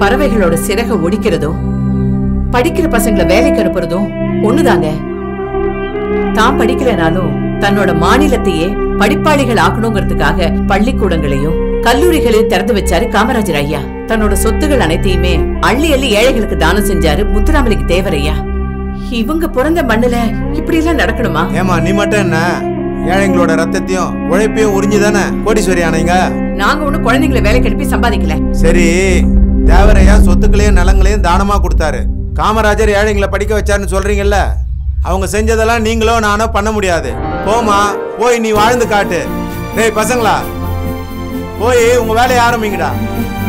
பறவைகளோட சிறக ஒடிக்கிறதும் படிக்கிற பசங்களை வேலைக்கு அனுப்புறதும் ஒண்ணுதாங்க தான் படிக்கலைனாலும் தன்னோட மாநிலத்தையே படிப்பாளிகள் ஆக்கணுங்கிறதுக்காக பள்ளிக்கூடங்களையும் கல்லூரிகளையும் திறந்து வச்சாரு காமராஜர் ஐயா தன்னோட சொத்துகள் அனைத்தையுமே அள்ளி அள்ளி ஏழைகளுக்கு தானம் செஞ்சாரு முத்துராமலிங்க தேவரையா இவங்க பிறந்த மண்ணுல இப்படி எல்லாம் நடக்கணுமா ஏமா நீ மட்டும் என்ன ஏழைங்களோட ரத்தத்தையும் உழைப்பையும் உறிஞ்சி தானே கோடீஸ்வரி ஆனீங்க நாங்க ஒண்ணும் குழந்தைங்களை வேலைக்கு அனுப்பி சம்பாதிக்கல சரி தேவரையா சொத்துக்களையும் நிலங்களையும் தானமா கொடுத்தாரு காமராஜர் ஏழைங்களை படிக்க வச்சாருன்னு சொல்றீங்கல்ல அவங்க செஞ்சதெல்லாம் நீங்களோ நானோ பண்ண முடியாது போமா போய் நீ வாழ்ந்து காட்டு டேய் பசங்களா போய் உங்க வேலையை ஆரம்பிங்கடா